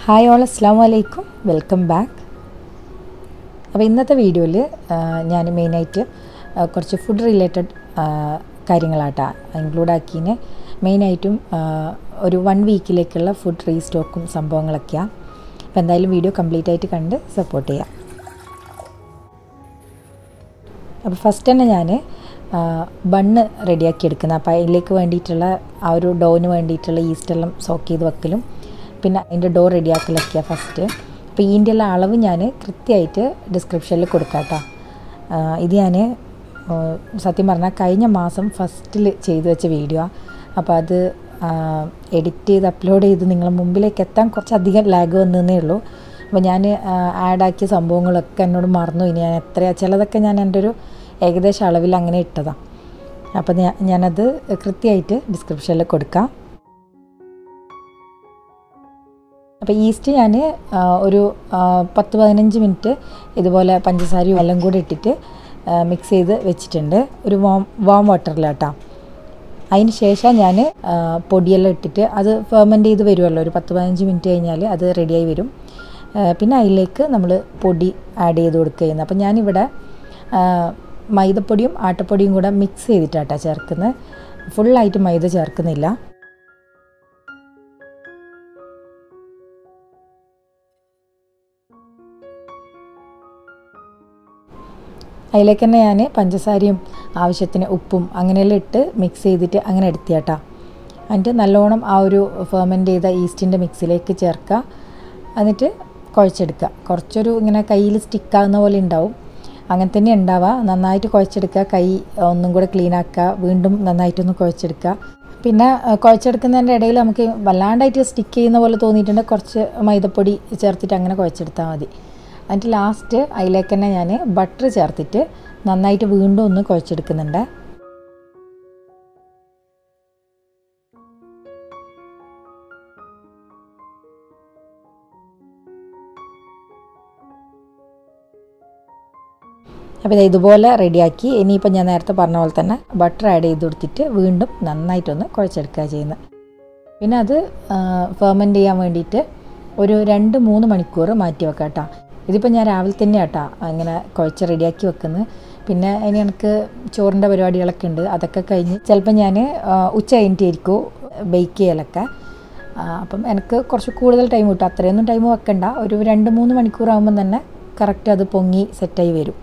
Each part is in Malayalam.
ഹായ് ഓൾ അസ്സാം വലൈക്കും വെൽക്കം ബാക്ക് അപ്പോൾ ഇന്നത്തെ വീഡിയോയിൽ ഞാൻ മെയിനായിട്ട് കുറച്ച് ഫുഡ് റിലേറ്റഡ് കാര്യങ്ങളാട്ടാ ഇൻക്ലൂഡ് ആക്കിന് മെയിനായിട്ടും ഒരു വൺ വീക്കിലേക്കുള്ള ഫുഡ് റീസ്റ്റോക്കും സംഭവങ്ങളൊക്കെയാണ് അപ്പോൾ എന്തായാലും വീഡിയോ കംപ്ലീറ്റ് ആയിട്ട് കണ്ട് സപ്പോർട്ട് ചെയ്യാം അപ്പോൾ ഫസ്റ്റ് തന്നെ ഞാൻ ബണ്ണ് റെഡിയാക്കി എടുക്കുന്നത് അപ്പോൾ അതിലേക്ക് വേണ്ടിയിട്ടുള്ള ആ ഒരു ഡോന് വേണ്ടിയിട്ടുള്ള ഈസ്റ്റെല്ലാം സോക്ക് ചെയ്ത് വെക്കലും പിന്നെ അതിൻ്റെ ഡോ റെഡിയാക്കലൊക്കെയാണ് ഫസ്റ്റ് അപ്പോൾ ഇതിൻ്റെ എല്ലാം അളവ് ഞാൻ കൃത്യമായിട്ട് ഡിസ്ക്രിപ്ഷനിൽ കൊടുക്കാം കേട്ടോ ഇത് ഞാൻ സത്യം പറഞ്ഞാൽ കഴിഞ്ഞ മാസം ഫസ്റ്റിൽ ചെയ്തു വെച്ച വീഡിയോ അപ്പോൾ അത് എഡിറ്റ് ചെയ്ത് അപ്ലോഡ് ചെയ്ത് നിങ്ങളെ മുമ്പിലേക്ക് എത്താൻ കുറച്ചധികം ലാഗ് വന്നതേ ഉള്ളൂ അപ്പോൾ ഞാൻ ആഡാക്കിയ സംഭവങ്ങളൊക്കെ എന്നോട് മറന്നു ഇനി ഞാൻ എത്രയാ ചിലതൊക്കെ ഞാൻ എൻ്റെ ഒരു ഏകദേശം അളവിൽ അങ്ങനെ ഇട്ടതാണ് അപ്പോൾ ഞാൻ ഞാനത് കൃത്യമായിട്ട് ഡിസ്ക്രിപ്ഷനിൽ കൊടുക്കാം അപ്പോൾ ഈസ്റ്റ് ഞാൻ ഒരു പത്ത് പതിനഞ്ച് മിനിറ്റ് ഇതുപോലെ പഞ്ചസാരയും എല്ലാം കൂടി ഇട്ടിട്ട് മിക്സ് ചെയ്ത് വെച്ചിട്ടുണ്ട് ഒരു വാം വാം വാട്ടറിലാട്ടോ അതിന് ശേഷം ഞാൻ പൊടിയെല്ലാം ഇട്ടിട്ട് അത് ഫെർമെൻറ്റ് ചെയ്ത് വരുമല്ലോ ഒരു പത്ത് പതിനഞ്ച് മിനിറ്റ് കഴിഞ്ഞാൽ അത് റെഡിയായി വരും പിന്നെ അതിലേക്ക് നമ്മൾ പൊടി ആഡ് ചെയ്ത് കൊടുക്കുക ചെയ്യുന്നത് അപ്പം ഞാനിവിടെ മൈദപ്പൊടിയും ആട്ടപ്പൊടിയും കൂടെ മിക്സ് ചെയ്തിട്ടാട്ടോ ചേർക്കുന്നത് ഫുള്ളായിട്ട് മൈദ ചേർക്കുന്നില്ല അതിലേക്ക് തന്നെ ഞാൻ പഞ്ചസാരയും ആവശ്യത്തിന് ഉപ്പും അങ്ങനെയെല്ലാം ഇട്ട് മിക്സ് ചെയ്തിട്ട് അങ്ങനെ എടുത്തിയാട്ടാ എന്നിട്ട് നല്ലോണം ആ ഒരു ഫെർമെൻറ്റ് ചെയ്ത ഈസ്റ്റിൻ്റെ മിക്സിലേക്ക് ചേർക്കുക എന്നിട്ട് കുഴച്ചെടുക്കുക കുറച്ചൊരു ഇങ്ങനെ കയ്യിൽ സ്റ്റിക്കാകുന്ന പോലെ ഉണ്ടാവും അങ്ങനെ തന്നെ ഉണ്ടാവുക നന്നായിട്ട് കുഴച്ചെടുക്കുക കൈ ഒന്നും കൂടെ ക്ലീൻ ആക്കുക വീണ്ടും നന്നായിട്ടൊന്ന് കുഴച്ചെടുക്കുക പിന്നെ കുഴച്ചെടുക്കുന്നതിൻ്റെ ഇടയിൽ നമുക്ക് വല്ലാണ്ടായിട്ട് സ്റ്റിക്ക് ചെയ്യുന്ന പോലെ തോന്നിയിട്ടുണ്ട് കുറച്ച് മൈദപ്പൊടി ചേർത്തിട്ട് അങ്ങനെ കുഴച്ചെടുത്താൽ മതി എന്നിട്ട് ലാസ്റ്റ് അതിലേക്ക് തന്നെ ഞാൻ ബട്ടർ ചേർത്തിട്ട് നന്നായിട്ട് വീണ്ടും ഒന്ന് കുഴച്ചെടുക്കുന്നുണ്ട് അപ്പോൾ ഇത് ഇതുപോലെ റെഡിയാക്കി ഇനിയിപ്പോൾ ഞാൻ നേരത്തെ പറഞ്ഞ പോലെ തന്നെ ബട്ടർ ആഡ് ചെയ്ത് കൊടുത്തിട്ട് വീണ്ടും നന്നായിട്ടൊന്ന് കുഴച്ചെടുക്കുക ചെയ്യുന്നത് പിന്നെ അത് ഫെർമെൻറ്റ് ചെയ്യാൻ വേണ്ടിയിട്ട് ഒരു രണ്ട് മൂന്ന് മണിക്കൂർ മാറ്റി വെക്കാം കേട്ടോ ഇതിപ്പോൾ ഞാൻ രാവിലെ തന്നെ കേട്ടോ അങ്ങനെ കുഴച്ച് റെഡിയാക്കി വെക്കുന്നത് പിന്നെ ഇനി എനിക്ക് ചോറിൻ്റെ പരിപാടികളൊക്കെ ഉണ്ട് അതൊക്കെ കഴിഞ്ഞ് ചിലപ്പോൾ ഞാൻ ഉച്ച കഴിഞ്ഞിട്ടായിരിക്കും ബേക്ക് ചെയ്യലൊക്കെ അപ്പം എനിക്ക് കുറച്ച് കൂടുതൽ ടൈം കിട്ടും അത്രയൊന്നും ടൈം വെക്കണ്ട ഒരു രണ്ട് മൂന്ന് മണിക്കൂർ ആകുമ്പം തന്നെ കറക്റ്റ് അത് പൊങ്ങി സെറ്റായി വരും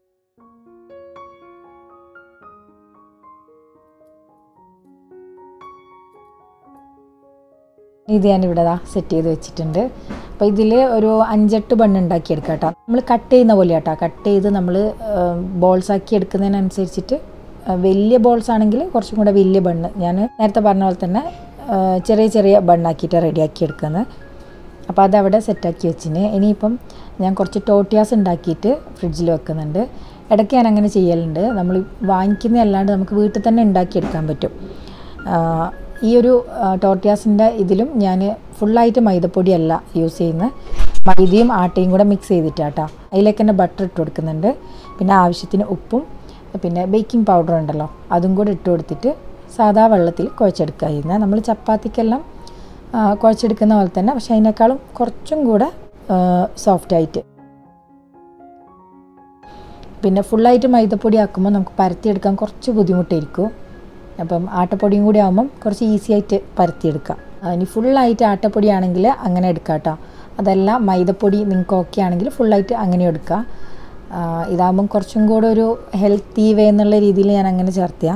ഇത് ഞാനിവിടെ ദാ സെറ്റ് ചെയ്ത് വെച്ചിട്ടുണ്ട് അപ്പോൾ ഇതിൽ ഒരു അഞ്ചെട്ട് ബണ്ണ് ഉണ്ടാക്കിയെടുക്കാം കേട്ടോ നമ്മൾ കട്ട് ചെയ്യുന്ന പോലെ കേട്ടോ കട്ട് ചെയ്ത് നമ്മൾ ബോൾസ് ആക്കി എടുക്കുന്നതിനനുസരിച്ചിട്ട് വലിയ ബോൾസ് ആണെങ്കിൽ കുറച്ചും കൂടെ വലിയ ബണ്ണ് ഞാൻ നേരത്തെ പറഞ്ഞ പോലെ തന്നെ ചെറിയ ചെറിയ ബണ്ണാക്കിയിട്ട് റെഡിയാക്കി എടുക്കുന്നത് അപ്പോൾ അതവിടെ സെറ്റാക്കി വെച്ചിന് ഇനിയിപ്പം ഞാൻ കുറച്ച് ടോട്ടിയാസ് ഉണ്ടാക്കിയിട്ട് ഫ്രിഡ്ജിൽ വെക്കുന്നുണ്ട് ഇടയ്ക്ക് ഞാൻ അങ്ങനെ ചെയ്യലുണ്ട് നമ്മൾ വാങ്ങിക്കുന്ന അല്ലാണ്ട് നമുക്ക് വീട്ടിൽ തന്നെ ഉണ്ടാക്കിയെടുക്കാൻ പറ്റും ഈ ഒരു ടോട്ടിയാസിൻ്റെ ഇതിലും ഞാൻ ഫുള്ളായിട്ട് മൈദപ്പൊടിയല്ല യൂസ് ചെയ്യുന്നത് മൈദയും ആട്ടയും കൂടെ മിക്സ് ചെയ്തിട്ടാട്ടോ അതിലേക്ക് തന്നെ ബട്ടർ ഇട്ട് കൊടുക്കുന്നുണ്ട് പിന്നെ ആവശ്യത്തിന് ഉപ്പും പിന്നെ ബേക്കിംഗ് പൗഡർ ഉണ്ടല്ലോ അതും കൂടെ ഇട്ട് കൊടുത്തിട്ട് സാധാ വെള്ളത്തിൽ കുഴച്ചെടുക്കുക ചെയ്യുന്നത് നമ്മൾ ചപ്പാത്തിക്കെല്ലാം കുഴച്ചെടുക്കുന്ന പോലെ തന്നെ പക്ഷെ അതിനേക്കാളും കുറച്ചും കൂടെ സോഫ്റ്റായിട്ട് പിന്നെ ഫുള്ളായിട്ട് മൈദപ്പൊടി ആക്കുമ്പോൾ നമുക്ക് പരത്തിയെടുക്കാൻ കുറച്ച് ബുദ്ധിമുട്ടായിരിക്കും അപ്പം ആട്ടപ്പൊടിയും കൂടി ആകുമ്പം കുറച്ച് ഈസി ആയിട്ട് പരത്തിയെടുക്കാം ഇനി ഫുള്ളായിട്ട് ആട്ടപ്പൊടി ആണെങ്കിൽ അങ്ങനെ എടുക്കാം കേട്ടോ അതല്ല മൈദപ്പൊടി നിങ്ങൾക്ക് ഓക്കെ ആണെങ്കിൽ ഫുള്ളായിട്ട് അങ്ങനെ എടുക്കുക ഇതാകുമ്പം കുറച്ചും കൂടെ ഒരു ഹെൽത്തി വേ എന്നുള്ള രീതിയിൽ ഞാൻ അങ്ങനെ ചേർത്തിയ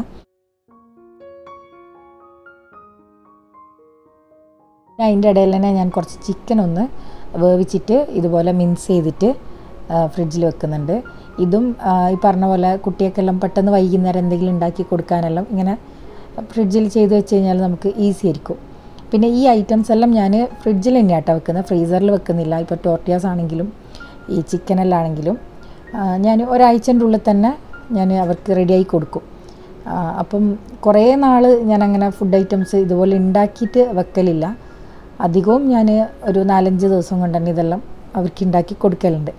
അതിൻ്റെ ഇടയിൽ തന്നെ ഞാൻ കുറച്ച് ചിക്കൻ ഒന്ന് വേവിച്ചിട്ട് ഇതുപോലെ മിൻസ് ചെയ്തിട്ട് ഫ്രിഡ്ജിൽ വെക്കുന്നുണ്ട് ഇതും ഈ പറഞ്ഞ പോലെ കുട്ടിയൊക്കെല്ലാം പെട്ടെന്ന് വൈകുന്നേരം എന്തെങ്കിലും ഉണ്ടാക്കി കൊടുക്കാനെല്ലാം ഇങ്ങനെ ഫ്രിഡ്ജിൽ ചെയ്ത് വെച്ച് കഴിഞ്ഞാൽ നമുക്ക് ഈസി ആയിരിക്കും പിന്നെ ഈ ഐറ്റംസ് എല്ലാം ഞാൻ ഫ്രിഡ്ജിൽ തന്നെയാട്ടോ വെക്കുന്നത് ഫ്രീസറിൽ വെക്കുന്നില്ല ഇപ്പോൾ ടോർട്ടിയാസ് ആണെങ്കിലും ഈ ചിക്കനെല്ലാം ആണെങ്കിലും ഞാൻ ഒരാഴ്ചൻ്റെ ഉള്ളിൽ തന്നെ ഞാൻ അവർക്ക് റെഡിയായി കൊടുക്കും അപ്പം കുറേ നാൾ ഞാൻ അങ്ങനെ ഫുഡ് ഐറ്റംസ് ഇതുപോലെ ഉണ്ടാക്കിയിട്ട് വെക്കലില്ല അധികവും ഞാൻ ഒരു നാലഞ്ച് ദിവസം കൊണ്ട് തന്നെ ഇതെല്ലാം അവർക്ക് ഉണ്ടാക്കി കൊടുക്കലുണ്ട്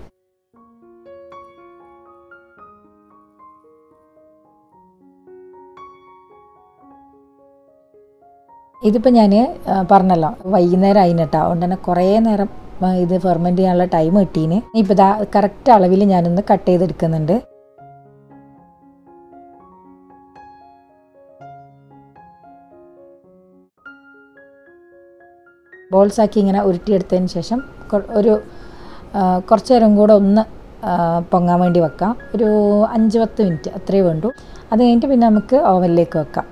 ഇതിപ്പോൾ ഞാൻ പറഞ്ഞല്ലോ വൈകുന്നേരം ആയിന് കേട്ടോ അതുകൊണ്ട് തന്നെ കുറേ നേരം ഇത് ഫെർമെൻറ്റ് ചെയ്യാനുള്ള ടൈം കിട്ടീന് ഇപ്പോൾ ഇതാ കറക്റ്റ് അളവിൽ ഞാനൊന്ന് കട്ട് ചെയ്തെടുക്കുന്നുണ്ട് ബോൾസാക്കി ഇങ്ങനെ ഉരുട്ടിയെടുത്തതിന് ശേഷം കൊ- ഒരു ആ, കുറച്ച് നേരം കൂടെ ഒന്ന് ആ, പൊങ്ങാൻ വേണ്ടി വെക്കാം ഒരു അഞ്ച് പത്ത് മിനിറ്റ് അത്രയേ വേണ്ടൂ അത് കഴിഞ്ഞിട്ട് പിന്നെ നമുക്ക് ഓവനിലേക്ക് വെക്കാം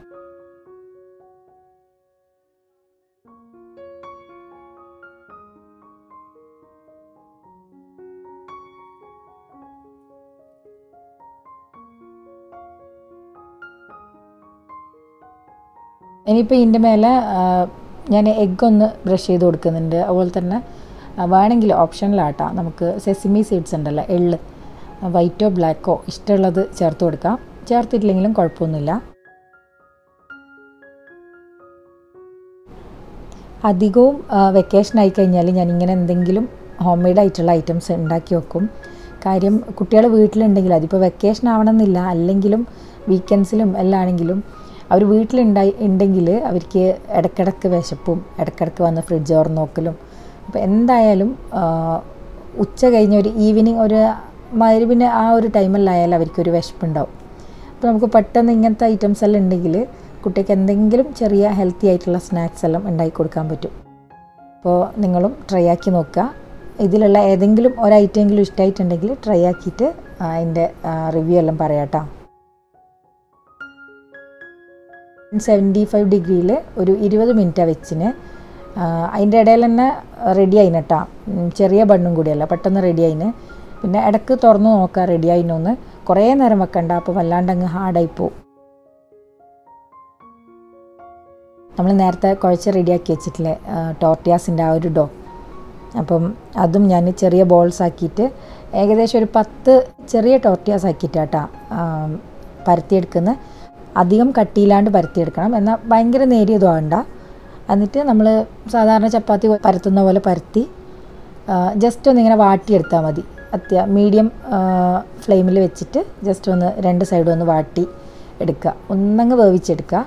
ഇനിയിപ്പോൾ ഇതിൻ്റെ മേലെ ആ, ഞാൻ എഗ്ഗ് ഒന്ന് ബ്രഷ് ചെയ്ത് കൊടുക്കുന്നുണ്ട് അതുപോലെ തന്നെ ആ, വേണമെങ്കിൽ ഓപ്ഷനിലാട്ടാ നമുക്ക് സെസിമി സീഡ്സ് ഉണ്ടല്ലോ എള്ള് വൈറ്റോ ബ്ലാക്കോ ഇഷ്ടമുള്ളത് ചേർത്ത് കൊടുക്കാം ചേർത്തിട്ടില്ലെങ്കിലും കുഴപ്പമൊന്നുമില്ല അധികവും വെക്കേഷൻ ആയി കഴിഞ്ഞാൽ ഞാനിങ്ങനെ എന്തെങ്കിലും ഹോം മെയ്ഡ് ആയിട്ടുള്ള ഐറ്റംസ് ഉണ്ടാക്കി വെക്കും കാര്യം കുട്ടികൾ വീട്ടിലുണ്ടെങ്കിൽ അതിപ്പോൾ വെക്കേഷൻ ആവണമെന്നില്ല അല്ലെങ്കിലും വീക്കെൻഡ്സിലും എല്ലാം ആണെങ്കിലും അവർ വീട്ടിലുണ്ടായി ഉണ്ടെങ്കിൽ അവർക്ക് ഇടയ്ക്കിടയ്ക്ക് വിശപ്പും ഇടയ്ക്കിടയ്ക്ക് വന്ന് ഫ്രിഡ്ജ് ഓർ നോക്കലും അപ്പോൾ എന്തായാലും ആ, ഉച്ച കഴിഞ്ഞ ഒരു ഈവനിങ് ഒരു മരുവിന് ആ ഒരു ടൈമിലായാലും അവർക്കൊരു വിശപ്പുണ്ടാവും അപ്പോൾ നമുക്ക് പെട്ടെന്ന് ഇങ്ങനത്തെ ഐറ്റംസ് എല്ലാം ഉണ്ടെങ്കിൽ കുട്ടിക്ക് എന്തെങ്കിലും ചെറിയ ഹെൽത്തി ആയിട്ടുള്ള സ്നാക്സ് എല്ലാം ഉണ്ടാക്കി കൊടുക്കാൻ പറ്റും അപ്പോൾ നിങ്ങളും ട്രൈ ആക്കി നോക്കുക ഇതിലുള്ള ഏതെങ്കിലും ഒരു ഐറ്റമെങ്കിലും ഇഷ്ടമായിട്ടുണ്ടെങ്കിൽ ട്രൈ ആക്കിയിട്ട് അതിൻ്റെ റിവ്യൂ എല്ലാം പറയാം കേട്ടോ സെവൻറ്റി ഫൈവ് ഡിഗ്രിയിൽ ഒരു ഇരുപത് മിനിറ്റാണ് വെച്ചിന് അതിൻ്റെ ഇടയിൽ തന്നെ റെഡി ആയിന് കേട്ടോ ചെറിയ ബണ്ണും കൂടിയല്ല പെട്ടെന്ന് റെഡി ആയിന് പിന്നെ ഇടയ്ക്ക് തുറന്ന് നോക്കാം റെഡി ആയിനൊന്ന് കുറേ നേരം വെക്കണ്ട അപ്പോൾ വല്ലാണ്ട് അങ്ങ് ഹാർഡായി പോവും നമ്മൾ നേരത്തെ കുഴച്ച് റെഡിയാക്കി വെച്ചിട്ടില്ലേ ടോർട്ടിയാസിൻ്റെ ആ ഒരു ഡോ അപ്പം അതും ഞാൻ ചെറിയ ബോൾസ് ആക്കിയിട്ട് ഏകദേശം ഒരു പത്ത് ചെറിയ ടോർട്ടിയാസ് ആക്കിയിട്ടാട്ടാ പരത്തിയെടുക്കുന്നത് അധികം കട്ടിയില്ലാണ്ട് പരത്തിയെടുക്കണം എന്നാൽ ഭയങ്കര നേരിയതും ആകണ്ട എന്നിട്ട് നമ്മൾ സാധാരണ ചപ്പാത്തി പരത്തുന്ന പോലെ പരത്തി ജസ്റ്റ് ഒന്ന് ഇങ്ങനെ വാട്ടിയെടുത്താൽ മതി അത്യാ മീഡിയം ഫ്ലെയിമിൽ വെച്ചിട്ട് ജസ്റ്റ് ഒന്ന് രണ്ട് സൈഡും ഒന്ന് വാട്ടി എടുക്കുക ഒന്നങ്ങ് വേവിച്ചെടുക്കുക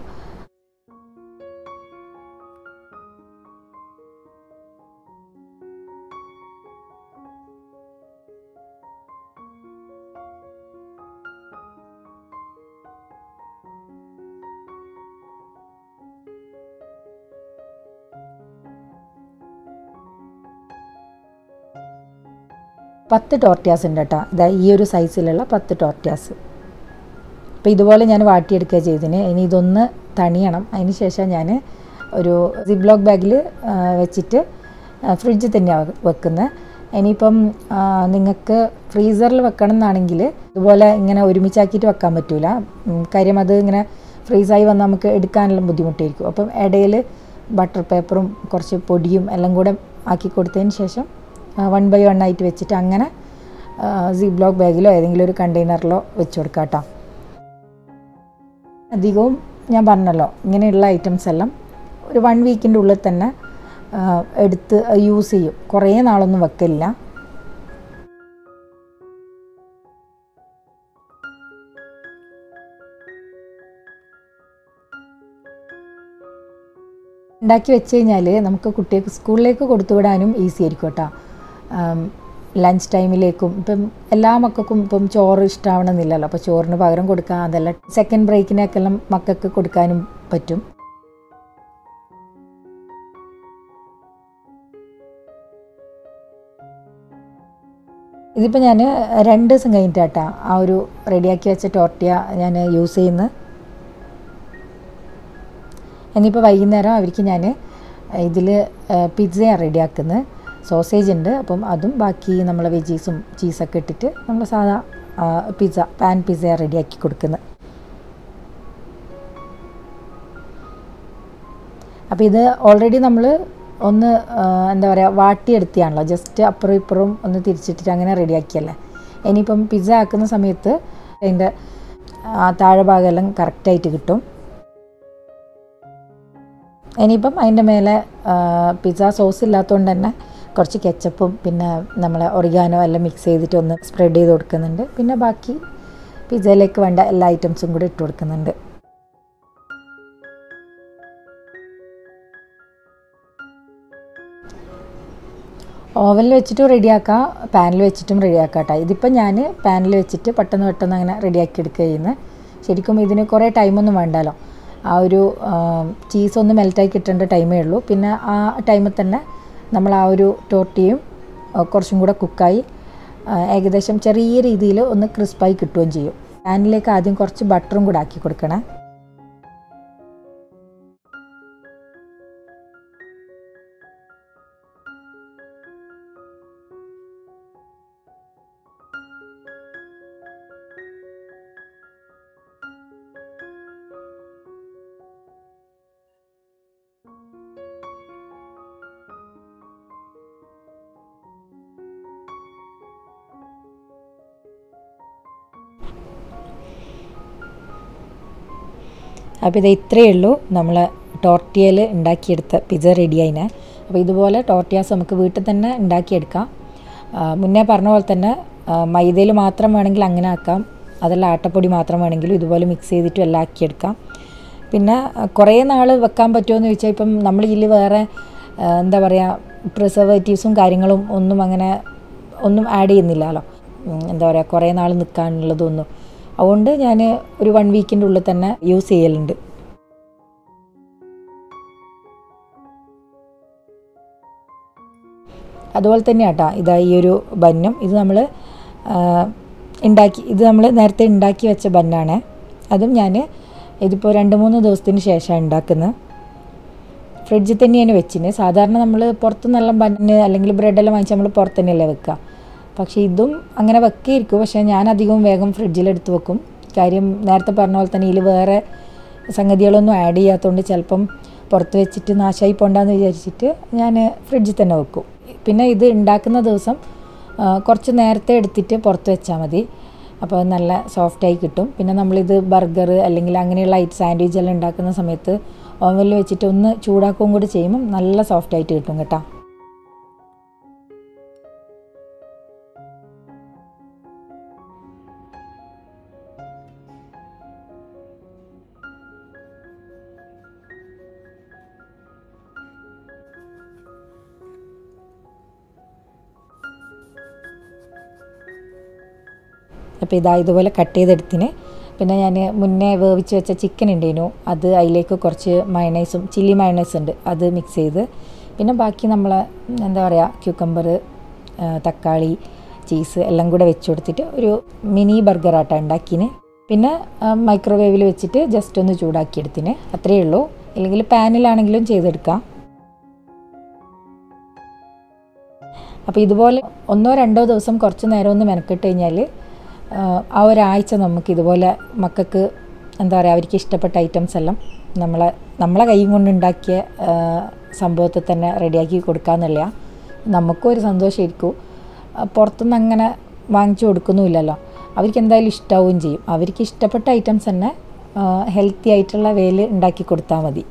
പത്ത് ടോർട്ടിയാസ് ഉണ്ട് കേട്ടോ ഇതാ ഈ ഒരു സൈസിലുള്ള പത്ത് ടോർട്ടിയാസ് അപ്പോൾ ഇതുപോലെ ഞാൻ വാട്ടിയെടുക്കുക ചെയ്തിന് ഇനി ഇതൊന്ന് തണിയണം അതിന് ശേഷം ഞാൻ ഒരു സിബ്ലോക്ക് ബാഗിൽ വെച്ചിട്ട് ഫ്രിഡ്ജിൽ തന്നെയാണ് വെക്കുന്നത് ഇനിയിപ്പം നിങ്ങൾക്ക് ഫ്രീസറിൽ വെക്കണം എന്നാണെങ്കിൽ ഇതുപോലെ ഇങ്ങനെ ഒരുമിച്ചാക്കിയിട്ട് വെക്കാൻ പറ്റൂല ഉം, കാര്യം അത് ഇങ്ങനെ ഫ്രീസായി വന്ന് നമുക്ക് എടുക്കാനെല്ലാം ബുദ്ധിമുട്ടായിരിക്കും അപ്പം ഇടയിൽ ബട്ടർ പേപ്പറും കുറച്ച് പൊടിയും എല്ലാം കൂടെ ആക്കി കൊടുത്തതിന് ശേഷം വൺ ബൈ വൺ ആയിട്ട് വെച്ചിട്ട് അങ്ങനെ സി ബ്ലോക്ക് ബാഗിലോ ഏതെങ്കിലും ഒരു കണ്ടെയ്നറിലോ വെച്ച് കൊടുക്കാം കേട്ടോ അധികവും ഞാൻ പറഞ്ഞല്ലോ ഇങ്ങനെയുള്ള ഐറ്റംസ് എല്ലാം ഒരു വൺ വീക്കിൻ്റെ ഉള്ളിൽ തന്നെ ആ, എടുത്ത് യൂസ് ചെയ്യും കുറേ നാളൊന്നും വെക്കില്ല ഉണ്ടാക്കി വെച്ച് കഴിഞ്ഞാൽ നമുക്ക് കുട്ടികൾക്ക് സ്കൂളിലേക്ക് കൊടുത്തുവിടാനും ഈസി ആയിരിക്കും കേട്ടോ ലഞ്ച് ടൈമിലേക്കും ഇപ്പം എല്ലാ മക്കൾക്കും ഇപ്പം ചോറ് ഇഷ്ടമാവണമെന്നില്ലല്ലോ അപ്പോൾ ചോറിന് പകരം കൊടുക്കാം അതല്ല സെക്കൻഡ് ബ്രേക്കിനൊക്കെ എല്ലാം മക്കൾക്ക് കൊടുക്കാനും പറ്റും ഇതിപ്പോൾ ഞാൻ രണ്ട് ദിവസം കഴിഞ്ഞിട്ടാട്ടാ ആ ഒരു റെഡിയാക്കി വെച്ച ടോർട്ടിയ ഞാൻ യൂസ് ചെയ്യുന്നത് ഇനിയിപ്പോൾ വൈകുന്നേരം അവർക്ക് ഞാൻ ഇതിൽ പിസ്സയാണ് റെഡിയാക്കുന്നത് സോസേജ് ഉണ്ട് അപ്പം അതും ബാക്കി നമ്മളെ വെജീസും ചീസൊക്കെ ഇട്ടിട്ട് നമ്മൾ സാധാ പിസ്സ പാൻ പിസ്സയാണ് റെഡിയാക്കി കൊടുക്കുന്നത് അപ്പോൾ ഇത് ഓൾറെഡി നമ്മൾ ഒന്ന് ആ, എന്താ പറയുക വാട്ടിയെടുത്തിയാണല്ലോ ജസ്റ്റ് അപ്പുറം ഇപ്പുറം ഒന്ന് തിരിച്ചിട്ടിട്ട് അങ്ങനെ റെഡിയാക്കിയല്ലേ ഇനിയിപ്പം പിസ്സ ആക്കുന്ന സമയത്ത് അതിൻ്റെ ആ താഴെ ഭാഗമെല്ലാം കറക്റ്റായിട്ട് കിട്ടും ഇനിയിപ്പം അതിൻ്റെ മേലെ പിസ്സ സോസ് ഇല്ലാത്തതുകൊണ്ട് തന്നെ കുറച്ച് കെച്ചപ്പും പിന്നെ നമ്മളെ ഒറിഗാനോ എല്ലാം മിക്സ് ചെയ്തിട്ട് ഒന്ന് സ്പ്രെഡ് ചെയ്ത് കൊടുക്കുന്നുണ്ട് പിന്നെ ബാക്കി പിസ്സയിലേക്ക് വേണ്ട എല്ലാ ഐറ്റംസും കൂടി ഇട്ട് കൊടുക്കുന്നുണ്ട് ഓവനിൽ വെച്ചിട്ടും റെഡിയാക്കാം പാനിൽ വെച്ചിട്ടും റെഡിയാക്കാം കേട്ടോ ഇതിപ്പോൾ ഞാൻ പാനിൽ വെച്ചിട്ട് പെട്ടെന്ന് പെട്ടെന്ന് അങ്ങനെ റെഡിയാക്കി എടുക്കുക ചെയ്യുന്നത് ശരിക്കും ഇതിന് കുറേ ടൈമൊന്നും വേണ്ടല്ലോ ആ ഒരു ചീസ് ഒന്ന് മെൽറ്റായി കിട്ടേണ്ട ടൈമേ ഉള്ളൂ പിന്നെ ആ ടൈമിൽ തന്നെ നമ്മൾ ആ ഒരു ടോട്ടിയും കുറച്ചും കൂടെ കുക്കായി ഏകദേശം ചെറിയ രീതിയിൽ ഒന്ന് ക്രിസ്പായി കിട്ടുകയും ചെയ്യും പാനിലേക്ക് ആദ്യം കുറച്ച് ബട്ടറും കൂടെ ആക്കി കൊടുക്കണേ അപ്പോൾ ഇത് ഇത്രയേ ഉള്ളൂ നമ്മൾ ടോർട്ടിയയിൽ ഉണ്ടാക്കിയെടുത്ത പിസ്സ റെഡി ആയിന് അപ്പോൾ ഇതുപോലെ ടോർട്ടിയാസ് നമുക്ക് വീട്ടിൽ തന്നെ ഉണ്ടാക്കിയെടുക്കാം മുന്നേ പറഞ്ഞ പോലെ തന്നെ മൈദയിൽ മാത്രം വേണമെങ്കിൽ അങ്ങനെ ആക്കാം അതല്ല ആട്ടപ്പൊടി മാത്രം വേണമെങ്കിലും ഇതുപോലെ മിക്സ് ചെയ്തിട്ട് എല്ലാം ആക്കിയെടുക്കാം പിന്നെ കുറേ നാൾ വെക്കാൻ പറ്റുമോ എന്ന് ചോദിച്ചാൽ ഇപ്പം നമ്മൾ ഇതിൽ വേറെ എന്താ പറയുക പ്രിസർവേറ്റീവ്സും കാര്യങ്ങളും ഒന്നും അങ്ങനെ ഒന്നും ആഡ് ചെയ്യുന്നില്ലല്ലോ എന്താ പറയുക കുറേ നാൾ നിൽക്കാനുള്ളതൊന്നും അതുകൊണ്ട് ഞാൻ ഒരു വൺ വീക്കിൻ്റെ ഉള്ളിൽ തന്നെ യൂസ് ചെയ്യലുണ്ട് അതുപോലെ തന്നെ കേട്ടോ ഇതാ ഈ ഒരു ബന്നും ഇത് നമ്മൾ ഉണ്ടാക്കി ഇത് നമ്മൾ നേരത്തെ ഉണ്ടാക്കി വെച്ച ബന്നാണ് അതും ഞാൻ ഇതിപ്പോൾ രണ്ട് മൂന്ന് ദിവസത്തിന് ശേഷമാണ് ഉണ്ടാക്കുന്നത് ഫ്രിഡ്ജിൽ തന്നെയാണ് വെച്ചിന് സാധാരണ നമ്മൾ പുറത്ത് നല്ല ബന്ന് അല്ലെങ്കിൽ ബ്രെഡെല്ലാം വാങ്ങിച്ച് നമ്മൾ പുറത്ത് തന്നെയല്ലേ വെക്കുക പക്ഷേ ഇതും അങ്ങനെ വെക്കുകയായിരിക്കും പക്ഷേ ഞാൻ അധികവും വേഗം ഫ്രിഡ്ജിലെടുത്ത് വെക്കും കാര്യം നേരത്തെ പറഞ്ഞ പോലെ തന്നെ ഇതിൽ വേറെ സംഗതികളൊന്നും ആഡ് ചെയ്യാത്തതുകൊണ്ട് ചിലപ്പം പുറത്ത് വെച്ചിട്ട് നാശമായി പോണ്ടെന്ന് വിചാരിച്ചിട്ട് ഞാൻ ഫ്രിഡ്ജിൽ തന്നെ വെക്കും പിന്നെ ഇത് ഉണ്ടാക്കുന്ന ദിവസം കുറച്ച് നേരത്തെ എടുത്തിട്ട് പുറത്ത് വെച്ചാൽ മതി അപ്പോൾ നല്ല സോഫ്റ്റായി കിട്ടും പിന്നെ നമ്മളിത് ബർഗർ അല്ലെങ്കിൽ അങ്ങനെയുള്ള ഐറ്റ് സാൻഡ്വിച്ച് എല്ലാം ഉണ്ടാക്കുന്ന സമയത്ത് ഓവനിൽ വെച്ചിട്ട് ഒന്ന് ചൂടാക്കുകയും കൂടി ചെയ്യുമ്പം നല്ല സോഫ്റ്റായിട്ട് കിട്ടും കേട്ടോ അപ്പോൾ ഇതാ ഇതുപോലെ കട്ട് ചെയ്തെടുത്തിന് പിന്നെ ഞാൻ മുന്നേ വേവിച്ച് വെച്ച ചിക്കൻ ഉണ്ടേനു അത് അതിലേക്ക് കുറച്ച് മയണൈസും ചില്ലി മയണൈസ് ഉണ്ട് അത് മിക്സ് ചെയ്ത് പിന്നെ ബാക്കി നമ്മൾ എന്താ പറയുക ക്യൂക്കമ്പർ തക്കാളി ചീസ് എല്ലാം കൂടെ വെച്ച് കൊടുത്തിട്ട് ഒരു മിനി ബർഗറാട്ട ഉണ്ടാക്കിന് പിന്നെ മൈക്രോവേവിൽ വെച്ചിട്ട് ജസ്റ്റ് ഒന്ന് ചൂടാക്കിയെടുത്തിന് അത്രയേ ഉള്ളൂ അല്ലെങ്കിൽ പാനിലാണെങ്കിലും ചെയ്തെടുക്കാം അപ്പോൾ ഇതുപോലെ ഒന്നോ രണ്ടോ ദിവസം കുറച്ച് നേരം ഒന്ന് മെനക്കെട്ട് കഴിഞ്ഞാൽ ആ ഒരാഴ്ച നമുക്ക് ഇതുപോലെ മക്കൾക്ക് എന്താ പറയുക അവർക്ക് ഇഷ്ടപ്പെട്ട ഐറ്റംസ് എല്ലാം നമ്മളെ നമ്മളെ കൈ കൊണ്ട് ഉണ്ടാക്കിയ സംഭവത്തിൽ തന്നെ റെഡിയാക്കി കൊടുക്കാമെന്നുള്ള നമുക്കും ഒരു സന്തോഷമായിരിക്കും പുറത്തുനിന്ന് അങ്ങനെ വാങ്ങിച്ചു കൊടുക്കുന്നുമില്ലല്ലോ അവർക്ക് എന്തായാലും ഇഷ്ടാവുകയും ചെയ്യും അവർക്ക് ഇഷ്ടപ്പെട്ട ഐറ്റംസ് തന്നെ ഹെൽത്തി ആയിട്ടുള്ള വേയിൽ ഉണ്ടാക്കി കൊടുത്താൽ മതി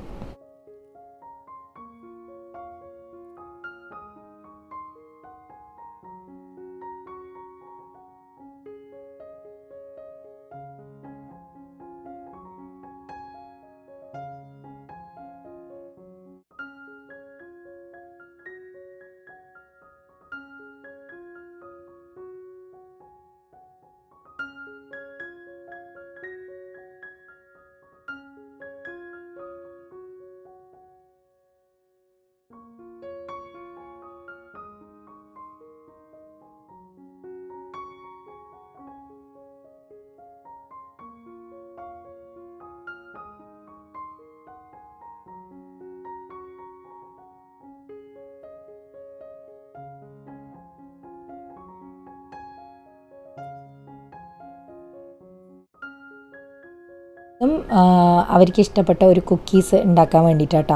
ഇതും അവർക്ക് ഇഷ്ടപ്പെട്ട ഒരു കുക്കീസ് ഉണ്ടാക്കാൻ വേണ്ടിയിട്ടാട്ടോ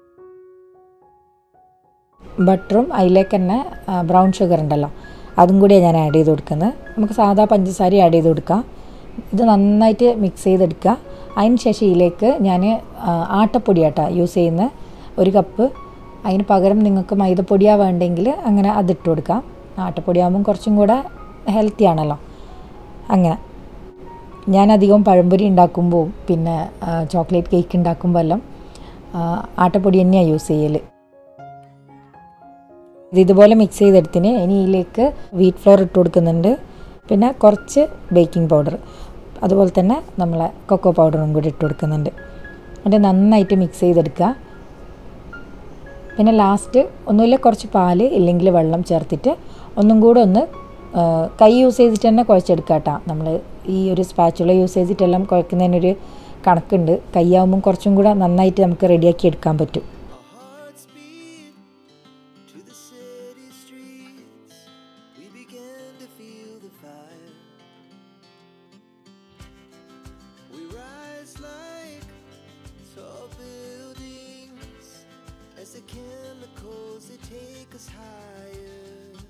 ബട്ടറും അതിലേക്ക് തന്നെ ബ്രൗൺ ഷുഗർ ഉണ്ടല്ലോ അതും കൂടിയാണ് ഞാൻ ആഡ് ചെയ്ത് കൊടുക്കുന്നത് നമുക്ക് സാധാ പഞ്ചസാര ആഡ് ചെയ്ത് കൊടുക്കാം ഇത് നന്നായിട്ട് മിക്സ് ചെയ്തെടുക്കുക അതിന് ശേഷം ഇതിലേക്ക് ഞാൻ ആട്ടപ്പൊടിയാട്ടോ യൂസ് ചെയ്യുന്ന ഒരു കപ്പ് അതിന് പകരം നിങ്ങൾക്ക് മൈദപ്പൊടിയാ വേണ്ടെങ്കിൽ അങ്ങനെ അതിട്ട് കൊടുക്കാം ആട്ടപ്പൊടിയാകുമ്പം കുറച്ചും കൂടെ ഹെൽത്തി ആണല്ലോ അങ്ങനെ ഞാൻ അധികം പഴംപൊരി ഉണ്ടാക്കുമ്പോൾ പിന്നെ ചോക്ലേറ്റ് കേക്ക് ഉണ്ടാക്കുമ്പോൾ എല്ലാം ആട്ടപ്പൊടി തന്നെയാണ് യൂസ് ചെയ്യൽ ഇത് ഇതുപോലെ മിക്സ് ചെയ്തെടുത്തിന് ഇനി ഇതിലേക്ക് വീറ്റ് ഫ്ലോർ ഇട്ട് കൊടുക്കുന്നുണ്ട് പിന്നെ കുറച്ച് ബേക്കിംഗ് പൗഡർ അതുപോലെ തന്നെ നമ്മളെ കൊക്കോ പൗഡറും കൂടി ഇട്ട് കൊടുക്കുന്നുണ്ട് എന്നിട്ട് നന്നായിട്ട് മിക്സ് ചെയ്തെടുക്കുക പിന്നെ ലാസ്റ്റ് ഒന്നുമില്ല കുറച്ച് പാല് ഇല്ലെങ്കിൽ വെള്ളം ചേർത്തിട്ട് ഒന്നും കൂടെ ഒന്ന് ആ, കൈ യൂസ് ചെയ്തിട്ട് തന്നെ കുഴച്ചെടുക്കുക കേട്ടോ നമ്മൾ ഈ ഒരു സ്പാച്ചുല യൂസ് ചെയ്തിട്ടെല്ലാം കുഴക്കുന്നതിനൊരു കണക്കുണ്ട് കൈയാവുമ്പം കുറച്ചും കൂടെ നന്നായിട്ട് നമുക്ക് റെഡിയാക്കി എടുക്കാൻ പറ്റും Our hearts beat to the city streets. We began to feel the fire. We rise like tall buildings as the chemicals they take us higher.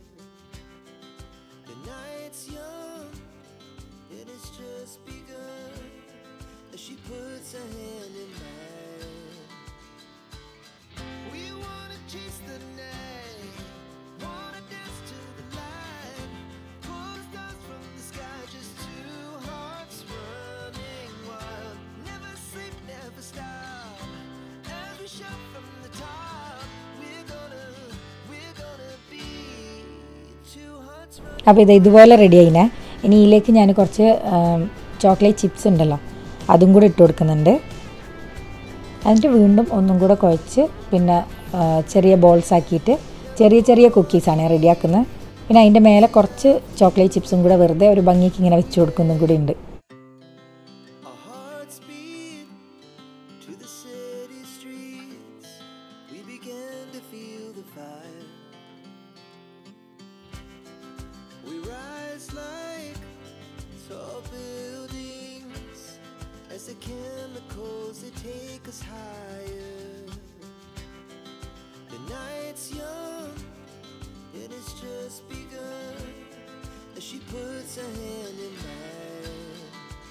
The night's young and it's just begun as she puts her hand in mine. We wanna chase the night, wanna dance to the light, pull the stars from the sky, just two hearts running wild. Never sleep, never stop. As we shout from the top, we're gonna, we're gonna be two hearts running. അപ്പോൾ ഇത് ഇതുപോലെ റെഡി ആയിനെ ഇനി ഇതിലേക്ക് ഞാൻ കുറച്ച് ചോക്ലേറ്റ് ചിപ്സ് ഉണ്ടല്ലോ അതും കൂടി ഇട്ട് കൊടുക്കുന്നുണ്ട് എന്നിട്ട് വീണ്ടും ഒന്നും കൂടെ കുഴച്ച് പിന്നെ ആ, ചെറിയ ബോൾസ് ആക്കിയിട്ട് ചെറിയ ചെറിയ കുക്കീസാണ് റെഡിയാക്കുന്നത് പിന്നെ അതിൻ്റെ മേലെ കുറച്ച് ചോക്ലേറ്റ് ചിപ്സും കൂടെ വെറുതെ ഒരു ഭംഗിക്ക് ഇങ്ങനെ വെച്ച് കൊടുക്കുന്നതും കൂടി ഉണ്ട് Our hearts beat to the city streets. We began to feel the fire. We rise like tall buildings as the chemicals they take us higher. The night's young and it's just begun as she puts her hand in mine.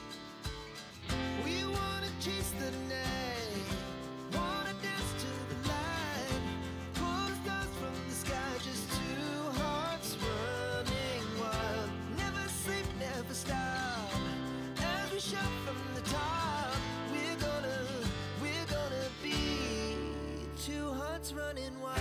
We wanna chase the night, wanna dance to the light, pull the stars from the sky, just two hearts running wild. Never sleep, never stop. As we shout from the top, we're gonna, we're gonna be two hearts running wild.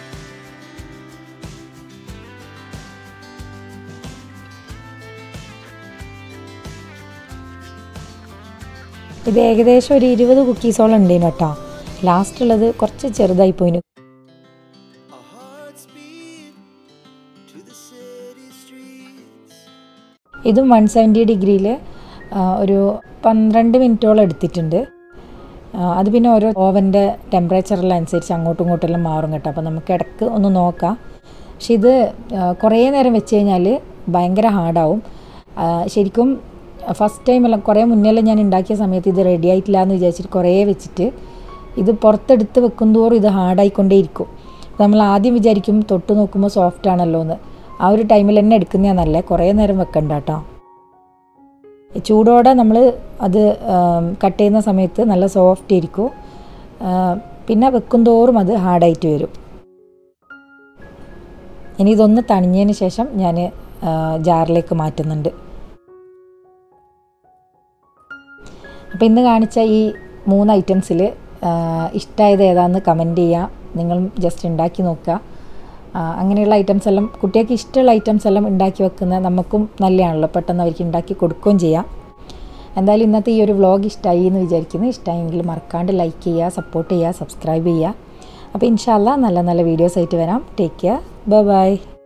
ഇത് ഏകദേശം ഒരു ഇരുപത് കുക്കീസോളം ഉണ്ടേനു കേട്ടോ ലാസ്റ്റ് ഉള്ളത് കുറച്ച് ചെറുതായി പോയിന് Our hearts beat to the city streets. ഇതും വൺ സെവൻറ്റി ഡിഗ്രിയിൽ ഒരു പന്ത്രണ്ട് മിനിറ്റോളം എടുത്തിട്ടുണ്ട് ആ, അത് പിന്നെ ഓരോ ഓവൻ്റെ ടെമ്പറേച്ചറിലനുസരിച്ച് അങ്ങോട്ടും ഇങ്ങോട്ടും എല്ലാം മാറും കേട്ടോ അപ്പോൾ നമുക്ക് ഇടയ്ക്ക് ഒന്ന് നോക്കാം പക്ഷെ ഇത് ആ, കുറേ നേരം വെച്ച് കഴിഞ്ഞാൽ ഭയങ്കര ഹാർഡാവും ആ, ശരിക്കും ഫസ്റ്റ് ടൈമെല്ലാം കുറേ മുന്നെല്ലാം ഞാൻ ഉണ്ടാക്കിയ സമയത്ത് ഇത് റെഡി ആയിട്ടില്ല എന്ന് വിചാരിച്ചിട്ട് കുറേ വെച്ചിട്ട് ഇത് പുറത്തെടുത്ത് വെക്കും തോറും ഇത് ഹാർഡായിക്കൊണ്ടേയിരിക്കും നമ്മൾ ആദ്യം വിചാരിക്കും തൊട്ട് നോക്കുമ്പോൾ സോഫ്റ്റ് ആണല്ലോ എന്ന് ആ ഒരു ടൈമിൽ തന്നെ എടുക്കുന്നതാണ് നല്ലത് കുറേ നേരം വെക്കണ്ട കേട്ടോ ചൂടോടെ നമ്മൾ അത് കട്ട് ചെയ്യുന്ന സമയത്ത് നല്ല സോഫ്റ്റ് ആയിരിക്കും ആ, പിന്നെ വെക്കും തോറും അത് ഹാർഡായിട്ട് വരും ഇനി ഇതൊന്ന് തണിഞ്ഞതിന് ശേഷം ഞാൻ ജാറിലേക്ക് മാറ്റുന്നുണ്ട് അപ്പോൾ ഇന്ന് കാണിച്ച ഈ മൂന്ന് ഐറ്റംസിൽ ഇഷ്ടമായത് ഏതാണെന്ന് കമൻറ്റ് ചെയ്യുക നിങ്ങൾ ജസ്റ്റ് ഉണ്ടാക്കി നോക്കുക ആ, അങ്ങനെയുള്ള ഐറ്റംസ് എല്ലാം കുട്ടികൾക്ക് ഇഷ്ടമുള്ള ഐറ്റംസ് എല്ലാം ഉണ്ടാക്കി വെക്കുന്നത് നമുക്കും നല്ലതാണല്ലോ പെട്ടെന്ന് അവർക്ക് ഉണ്ടാക്കി കൊടുക്കുകയും ചെയ്യാം എന്തായാലും ഇന്നത്തെ ഈ ഒരു വ്ളോഗ് ഇഷ്ടമായി എന്ന് വിചാരിക്കുന്നു ഇഷ്ടമായെങ്കിൽ മറക്കാണ്ട് ലൈക്ക് ചെയ്യുക സപ്പോർട്ട് ചെയ്യുക സബ്സ്ക്രൈബ് ചെയ്യുക അപ്പോൾ ഇൻഷാല്ല നല്ല നല്ല വീഡിയോസ് ആയിട്ട് വരാം ടേക്ക് കെയർ ബൈ